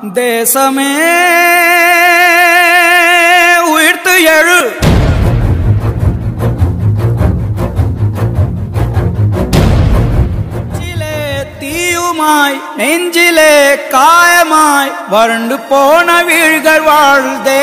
தேசமே உயிர்த்து எழு நெஞ்சிலே தீயுமாய் நெஞ்சிலே காயமாய் வறண்டு போன வீழ்கள் வாழ்தே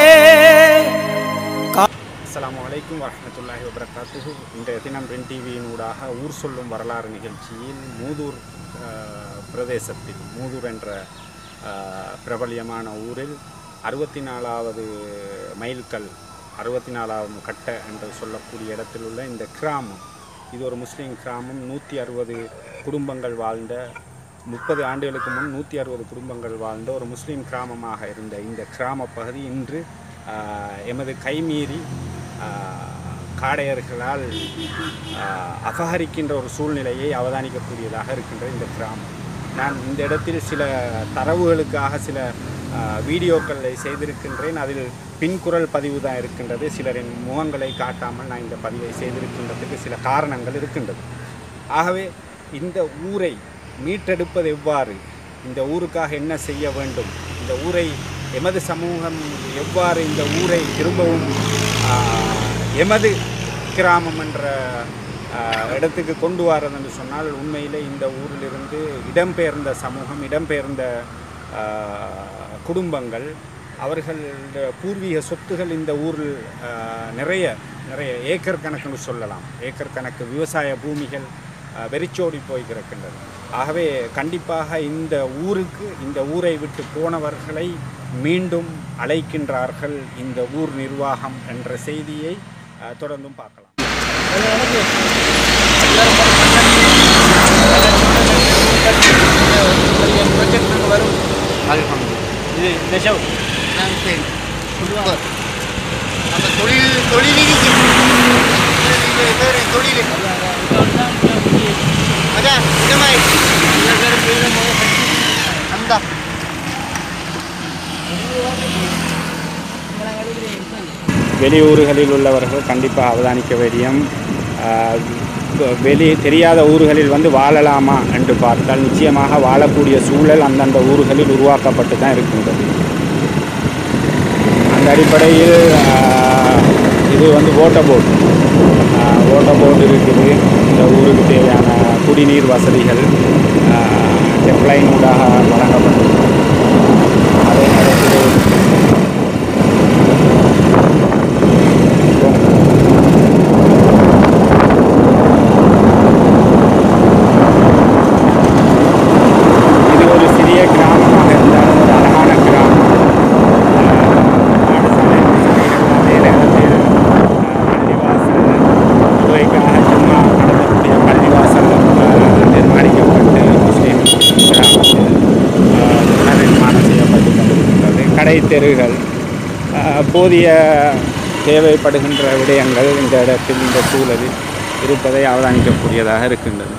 அஸ்ஸலாமு அலைக்கும் வரஹ்மத்துல்லாஹி வபரகாத்துஹு இன்றைய தினம் ரென் டிவியின் ஊடாக ஊர் சொல்லும் வரலாறு நிகழ்ச்சியில் மூதூர் அஹ், பிரதேசத்தில் மூதூர் என்ற அஹ், பிரபல்யமான ஊரில் அறுபத்தி நாலாவது மைல்கல் அறுபத்தி நாலாவது கட்ட என்று சொல்லக்கூடிய இடத்தில் உள்ள இந்த கிராமம் இது ஒரு முஸ்லீம் கிராமம் நூற்றி அறுபது குடும்பங்கள் வாழ்ந்த முப்பது ஆண்டுகளுக்கு முன் நூற்றி அறுபது குடும்பங்கள் வாழ்ந்த ஒரு முஸ்லீம் கிராமமாக இருந்த இந்த கிராம பகுதி இன்று ஆஹ், எமது கைமீறி ஆஹ், காடையர்களால் ஆஹ், அபகரிக்கின்ற ஒரு சூழ்நிலையை அவதானிக்கக்கூடியதாக இருக்கின்ற இந்த கிராமம் நான் இந்த இடத்தில் சில தரவுகளுக்காக சில ஆஹ், வீடியோக்களை செய்திருக்கின்றேன் அதில் பின்குரல் பதிவு தான் இருக்கின்றது சிலரின் முகங்களை காட்டாமல் நான் இந்த பதிவை செய்திருக்கின்றதுக்கு சில காரணங்கள் இருக்கின்றது ஆகவே இந்த ஊரை மீட்டெடுப்பது எவ்வாறு இந்த ஊருக்காக என்ன செய்ய வேண்டும் இந்த ஊரை எமது சமூகம் எவ்வாறு இந்த ஊரை திரும்பவும் ஆஹ், எமது கிராமம் என்ற ஆஹ், இடத்துக்கு கொண்டு வரது என்று சொன்னால் உண்மையிலே இந்த ஊரிலிருந்து இடம்பெயர்ந்த சமூகம் இடம்பெயர்ந்த ஆஹ், குடும்பங்கள் அவர்கள் பூர்வீக சொத்துகள் இந்த ஊரில் ஆஹ், நிறைய நிறைய ஏக்கர் கணக்குன்னு சொல்லலாம் ஏக்கர் கணக்கு விவசாய பூமிகள் ஆஹ், வெறிச்சோடி போய் கிடக்கின்றது ஆகவே கண்டிப்பாக இந்த ஊருக்கு இந்த ஊரை விட்டு போனவர்களை மீண்டும் அழைக்கின்றார்கள் இந்த ஊர் நிர்வாகம் என்ற செய்தியை ஆஹ், தொடர்ந்தும் பார்க்கலாம் இது தசவ் சரி சூப்பர் நம்ம தொழில் தொழிலில் வேறு தொழில் அதான் இந்த மாதிரி அந்த வெளியூர்களில் உள்ளவர்கள் கண்டிப்பாக அவதானிக்க வேண்டியம் ஆஹ், வெளி தெரியாத ஊர்களில் வந்து வாழலாமா என்று பார்த்தால் நிச்சயமாக வாழக்கூடிய சூழல் அந்தந்த ஊர்களில் உருவாக்கப்பட்டு தான் இருக்கின்றது அந்த அடிப்படையில் ஆஹ், இது வந்து ஓட்டர் போர்டு ஓட்டர் போர்டு இருக்குது இந்த ஊருக்கு தேவையான குடிநீர் வசதிகள் டெப்லைன் ஊடாக வழங்கப்பட்டிருக்கு அதே நேரத்தில் இது ஒரு சிறிய கிராமமாக இருந்தாலும் ஒரு அழகான கிராமம் ஆஹ் மாடு சாலை வசதிகள் அதே நேரத்தில் ஆஹ் பள்ளிவாசல் துறைக்காக சும்மா நடத்தக்கூடிய பள்ளிவாசல் ஆஹ் நிர்மாணிக்கப்பட்டு முஸ்லீம் கிராமத்தில் ஆஹ் புனர்நிர்மாணம் செய்யப்பட்டு கொண்டிருக்கின்றது கடை தெருகள் ஆஹ் போதிய தேவைப்படுகின்ற விடயங்கள் இந்த இடத்தில் இந்த சூழலில் இருப்பதை அவதானிக்கக்கூடியதாக இருக்கின்றது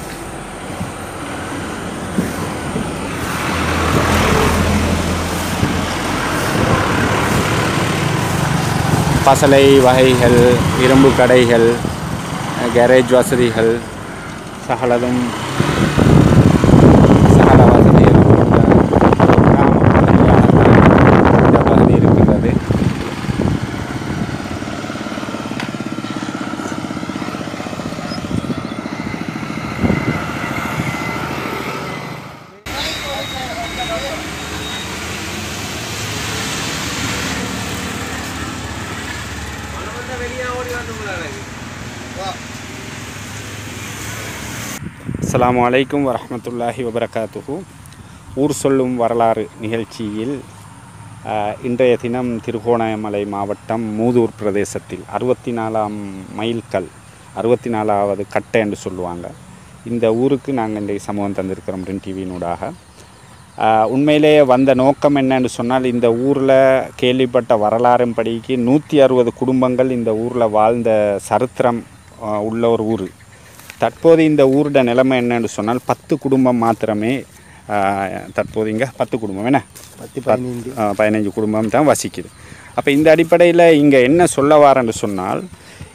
பசலை வகைகள் இரும்பு கடைகள் கேரேஜ் வசதிகள் சகலதும் சகல வசதிகள் கொண்ட கிராம பகுதியாக இந்த பகுதி இருக்கின்றது அஸ்ஸலாமு அலைக்கும் வரஹ்மத்துல்லாஹி வபரகாத்துஹு ஊர் சொல்லும் வரலாறு நிகழ்ச்சியில் ஆஹ், இன்றைய தினம் திருகோணமலை மாவட்டம் மூதூர் பிரதேசத்தில் அறுபத்தி நாலாம் மைல்கல் அறுபத்தி நாலாவது கட்டை என்று சொல்லுவாங்க இந்த ஊருக்கு நாங்கள் இன்றைய சமூகம் தந்திருக்கிறோம் ரென் டிவியினூடாக ஆஹ், உண்மையிலேயே வந்த நோக்கம் என்னன்னு சொன்னால் இந்த ஊரில் கேள்விப்பட்ட வரலாறின்படிக்கு நூற்றி அறுபது குடும்பங்கள் இந்த ஊரில் வாழ்ந்த சரித்திரம் ஆஹ், உள்ள ஒரு ஊர் தற்போது இந்த ஊரோட நிலைமை என்னன்னு சொன்னால் பத்து குடும்பம் மாத்திரமே ஆஹ், தற்போது இங்கே பத்து குடும்பம் என்ன பத்து பதினைந்து ஆஹ், பதினைஞ்சு குடும்பம் தான் வசிக்குது அப்போ இந்த அடிப்படையில் இங்கே என்ன சொல்ல வரேன்னு சொன்னால்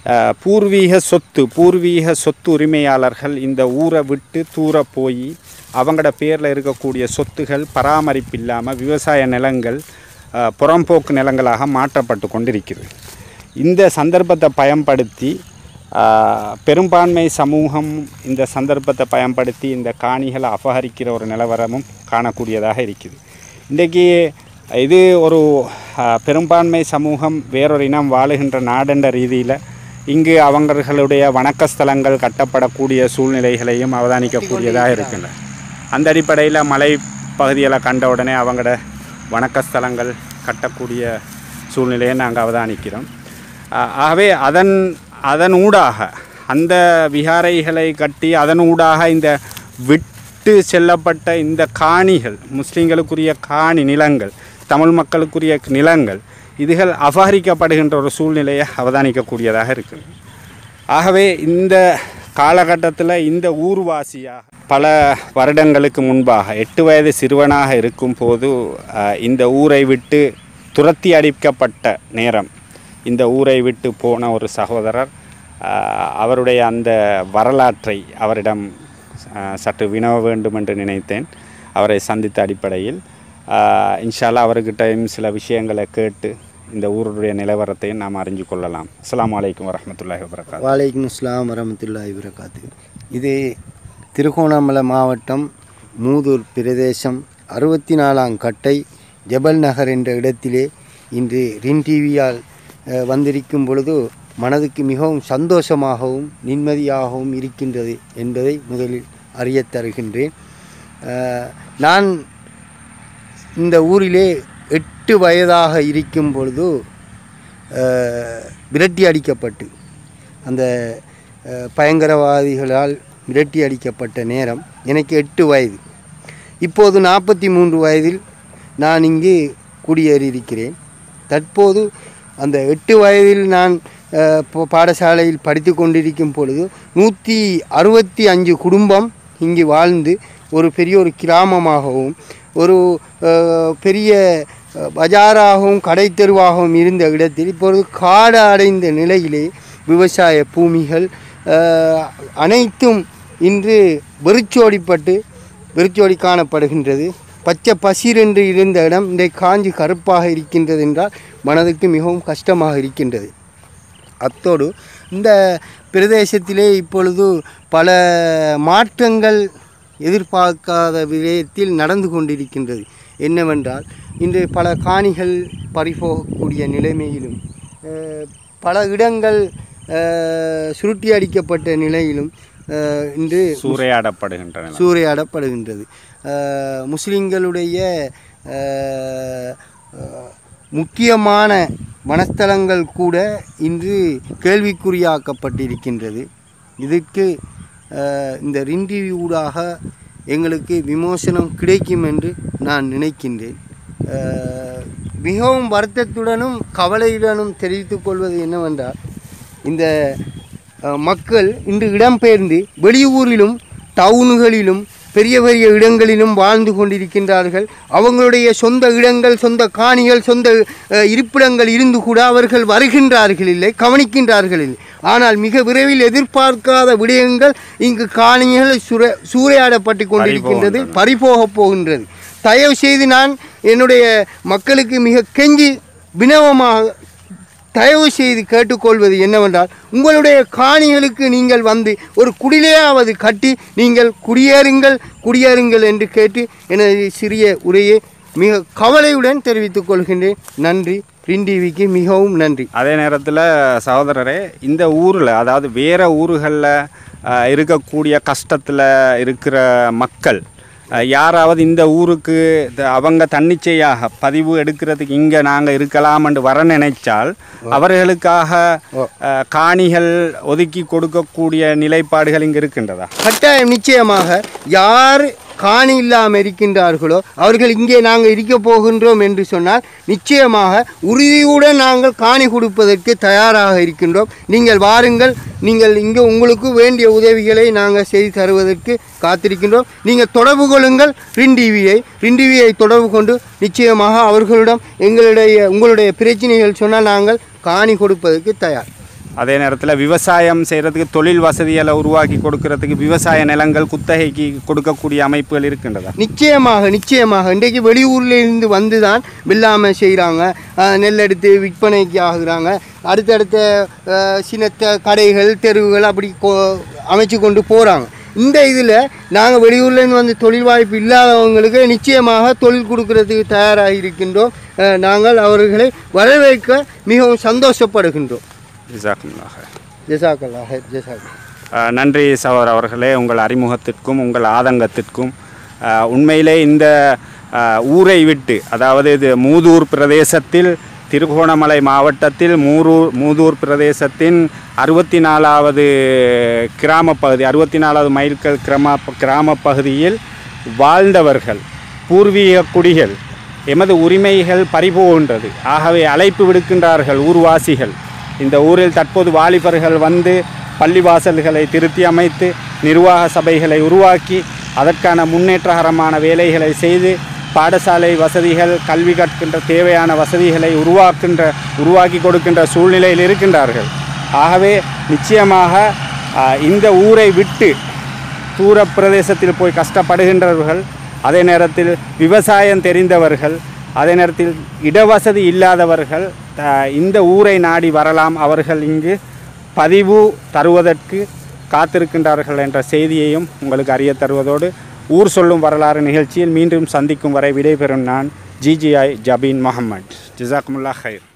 அஹ், பூர்வீக சொத்து பூர்வீக சொத்து உரிமையாளர்கள் இந்த ஊரை விட்டு தூர போய் அவங்களோட பேரில் இருக்கக்கூடிய சொத்துகள் பராமரிப்பு இல்லாமல் விவசாய நிலங்கள் அஹ், புறம்போக்கு நிலங்களாக மாற்றப்பட்டு கொண்டிருக்கிறது இந்த சந்தர்ப்பத்தை பயன்படுத்தி ஆஹ், பெரும்பான்மை சமூகம் இந்த சந்தர்ப்பத்தை பயன்படுத்தி இந்த காணிகளை அபகரிக்கிற ஒரு நிலவரமும் காணக்கூடியதாக இருக்குது இன்றைக்கி இது ஒரு ஆஹ், பெரும்பான்மை சமூகம் வேறொரு இனம் வாழுகின்ற நாடென்ற ரீதியில் இங்கு அவர்களுடைய வணக்கஸ்தலங்கள் கட்டப்படக்கூடிய சூழ்நிலைகளையும் அவதானிக்கக்கூடியதாக இருக்கின்றன அந்த அடிப்படையில் மலை பகுதிகளை கண்ட உடனே அவங்களோட வணக்கஸ்தலங்கள் கட்டக்கூடிய சூழ்நிலையை நாங்கள் அவதானிக்கிறோம் ஆ- ஆகவே அதன் அதன் ஊடாக அந்த விகாரைகளை கட்டி அதன் ஊடாக இந்த விட்டு செல்லப்பட்ட இந்த காணிகள் முஸ்லீம்களுக்குரிய காணி நிலங்கள் தமிழ் மக்களுக்குரிய நிலங்கள் இதுகள் அபகரிக்கப்படுகின்ற ஒரு சூழ்நிலையை அவதானிக்கக்கூடியதாக இருக்குது ஆகவே இந்த காலகட்டத்தில் இந்த ஊர்வாசியாக பல வருடங்களுக்கு முன்பாக எட்டு வயது சிறுவனாக இருக்கும்போது அஹ், இந்த ஊரை விட்டு துரத்தி அடிக்கப்பட்ட நேரம் இந்த ஊரை விட்டு போன ஒரு சகோதரர் அஹ், அவருடைய அந்த வரலாற்றை அவரிடம் அஹ், சற்று வினவ வேண்டும் என்று நினைத்தேன் அவரை சந்தித்த அடிப்படையில் அஹ், இன்ஷால்லா அவர்கிட்டையும் சில விஷயங்களை கேட்டு இந்த ஊருடைய நிலவரத்தையும் நாம் அறிஞ்சு கொள்ளலாம் அஸ்ஸலாமு அலைக்கும் வரஹ்மத்துல்லாஹி வபரகாத்துஹு வாலைக்கும் அஸ்லாம் வரமத்துல்லாஹி வரகாத்து இது திருகோணமலை மாவட்டம் மூதூர் பிரதேசம் அறுபத்தி நாலாம் கட்டை ஜபல் நகர் என்ற இடத்திலே இன்று ரின் டிவியால் அஹ், வந்திருக்கும் பொழுது மனதுக்கு மிகவும் சந்தோஷமாகவும் நிம்மதியாகவும் இருக்கின்றது என்பதை முதலில் அறியத் தருகின்றேன் அஹ், நான் இந்த ஊரிலே எட்டு வயதாக இருக்கும் பொழுது அஹ், விரட்டி அடிக்கப்பட்டு அந்த அஹ், பயங்கரவாதிகளால் விரட்டி அடிக்கப்பட்ட நேரம் எனக்கு எட்டு வயது இப்போது நாற்பத்தி மூன்று வயதில் நான் இங்கு குடியேறியிருக்கிறேன் தற்போது அந்த எட்டு வயதில் நான் அஹ், போ- பாடசாலையில் படித்து கொண்டிருக்கும் பொழுது நூற்றி அறுபத்தி அஞ்சு குடும்பம் இங்கு வாழ்ந்து ஒரு பெரிய ஒரு கிராமமாகவும் ஒரு அஹ், பெரிய அஹ், பஜாராகவும் கடை தெருவாகவும் இருந்த இடத்தில் இப்பொழுது காடு அடைந்த நிலையிலே விவசாய பூமிகள் அஹ், அனைத்தும் இன்று வெறிச்சோடிப்பட்டு வெறிச்சோடி காணப்படுகின்றது பச்சை பசீர் என்று இருந்த இடம் இன்றைக்கு காஞ்சி கருப்பாக இருக்கின்றது என்றால் மனதுக்கு மிகவும் கஷ்டமாக இருக்கின்றது அத்தோடு இந்த பிரதேசத்திலே இப்பொழுது பல மாற்றங்கள் எதிர்பார்க்காத விதத்தில் நடந்து கொண்டிருக்கின்றது என்னவென்றால் இன்று பல காணிகள் பறிபோகக்கூடிய நிலைமையிலும் அஹ், பல இடங்கள் அஹ், சுருட்டி அடிக்கப்பட்ட நிலையிலும் அஹ், இன்று சூறையாடப்படுகின்றன சூறையாடப்படுகின்றது அஹ், முஸ்லிம்களுடைய அஹ், அஹ், முக்கியமான வனஸ்தலங்கள் கூட இன்று கேள்விக்குறியாக்கப்பட்டிருக்கின்றது இதற்கு அஹ், இந்த ரின்டிவி ஊடாக எங்களுக்கு விமோசனம் கிடைக்கும் என்று நான் நினைக்கின்றேன் அஹ், மிகவும் வருத்தத்துடனும் கவலையுடனும் தெரிவித்துக் கொள்வது என்னவென்றால் இந்த அஹ், மக்கள் இன்று இடம்பெயர்ந்து வெளியூரிலும் டவுன்களிலும் பெரிய பெரிய இடங்களிலும் வாழ்ந்து கொண்டிருக்கின்றார்கள் அவங்களுடைய சொந்த இடங்கள் சொந்த காணிகள் சொந்த அஹ், இருப்பிடங்கள் இருந்து கூட அவர்கள் வருகின்றார்கள் இல்லை கவனிக்கின்றார்கள் இல்லை ஆனால் மிக விரைவில் எதிர்பார்க்காத விடயங்கள் இங்கு காணிகள் சுர சூறையாடப்பட்டு கொண்டிருக்கின்றது பறிபோகப் போகின்றது தயவு செய்து நான் என்னுடைய மக்களுக்கு மிக கெஞ்சி வினவமாக தயவு செய்து கேட்டுக்கொள்வது என்னவென்றால் உங்களுடைய காணிகளுக்கு நீங்கள் வந்து ஒரு குடிலையாவது கட்டி நீங்கள் குடியேறுங்கள் குடியேறுங்கள் என்று கேட்டு எனது சிறிய உரையை மிக கவலையுடன் தெரிவித்துக் கொள்கின்றேன் நன்றி பிரின் டிவிக்கு மிகவும் நன்றி அதே நேரத்தில் சகோதரரே இந்த ஊரில் அதாவது வேறு ஊர்களில் இருக்கக்கூடிய கஷ்டத்தில் இருக்கிற மக்கள் அஹ், யாராவது இந்த ஊருக்கு த- அவங்க தன்னிச்சையாக பதிவு எடுக்கிறதுக்கு இங்கே நாங்கள் இருக்கலாம்னு வர நினைச்சால் அவர்களுக்காக அஹ், காணிகள் ஒதுக்கி கொடுக்கக்கூடிய நிலைப்பாடுகள் இங்கே இருக்கின்றதா கட்டாயம் நிச்சயமாக யார் காணி இல்லாமல் இருக்கின்றார்களோ அவர்கள் இங்கே நாங்கள் இருக்க போகின்றோம் என்று சொன்னால் நிச்சயமாக உறுதியுடன் நாங்கள் காணி கொடுப்பதற்கு தயாராக இருக்கின்றோம் நீங்கள் வாருங்கள் நீங்கள் இங்கே உங்களுக்கு வேண்டிய உதவிகளை நாங்கள் செய்து தருவதற்கு காத்திருக்கின்றோம் நீங்கள் தொடர்பு கொள்ளுங்கள் ரின் டிவியை ரின் டிவியை தொடர்பு கொண்டு நிச்சயமாக அவர்களிடம் எங்களுடைய உங்களுடைய பிரச்சனைகள் சொன்னால் நாங்கள் காணி கொடுப்பதற்கு தயார் அதே நேரத்தில் விவசாயம் செய்கிறதுக்கு தொழில் வசதிகளை உருவாக்கி கொடுக்கறதுக்கு விவசாய நிலங்கள் குத்தகைக்கு கொடுக்கக்கூடிய அமைப்புகள் இருக்கின்றதா நிச்சயமாக நிச்சயமாக இன்றைக்கு வெளியூர்ல இருந்து வந்து தான் வெள்ளாமை செய்கிறாங்க நெல் எடுத்து விற்பனைக்கு ஆகுறாங்க அடுத்தடுத்த அஹ், சின்ன த- கடைகள் தெருவுகள் அப்படி கொ- அமைச்சு கொண்டு போகிறாங்க இந்த இதில் நாங்கள் வெளியூர்லேருந்து வந்து தொழில் வாய்ப்பு இல்லாதவங்களுக்கு நிச்சயமாக தொழில் கொடுக்கறதுக்கு தயாராக இருக்கின்றோம் அஹ், நாங்கள் அவர்களை வரவேற்க மிகவும் சந்தோஷப்படுகின்றோம் ஜிசாக்குல்லாஹ் ஜெசாக்கல்லா ஜெசாக் அஹ் நன்றி சவர் அவர்களே உங்கள் அறிமுகத்திற்கும் உங்கள் ஆதங்கத்திற்கும் அஹ் உண்மையிலே இந்த அஹ், ஊரை விட்டு அதாவது இது மூதூர் பிரதேசத்தில் திருகோணமலை மாவட்டத்தில் மூரூர் மூதூர் பிரதேசத்தின் அறுபத்தி நாலாவது கிராம பகுதி அறுபத்தி நாலாவது மைல்கள் கிராம கிராம பகுதியில் வாழ்ந்தவர்கள் பூர்வீக குடிகள் எமது உரிமைகள் பறிபோகின்றது ஆகவே அழைப்பு விடுக்கின்றார்கள் ஊர்வாசிகள் இந்த ஊரில் தற்போது வாலிபர்கள் வந்து பள்ளிவாசல்களை திருத்தி அமைத்து நிர்வாக சபைகளை உருவாக்கி அதற்கான முன்னேற்றகரமான வேலைகளை செய்து பாடசாலை வசதிகள் கல்வி கற்கின்ற தேவையான வசதிகளை உருவாக்கின்ற உருவாக்கி கொடுக்கின்ற சூழ்நிலையில் இருக்கின்றார்கள் ஆகவே நிச்சயமாக ஆஹ், இந்த ஊரை விட்டு தூர பிரதேசத்தில் போய் கஷ்டப்படுகின்றவர்கள் அதே நேரத்தில் விவசாயம் தெரிந்தவர்கள் அதே நேரத்தில் இடவசதி இல்லாதவர்கள் த- இந்த ஊரை நாடி வரலாம் அவர்கள் இங்கு பதிவு தருவதற்கு காத்திருக்கின்றார்கள் என்ற செய்தியையும் உங்களுக்கு அறிய தருவதோடு ஊர் சொல்லும் வரலாறு நிகழ்ச்சியில் மீண்டும் சந்திக்கும் வரை விடைபெறும் நான் ஜிஜிஐ ஜபீன் முகமது ஜிசாக்குமுல்லா ஹைர்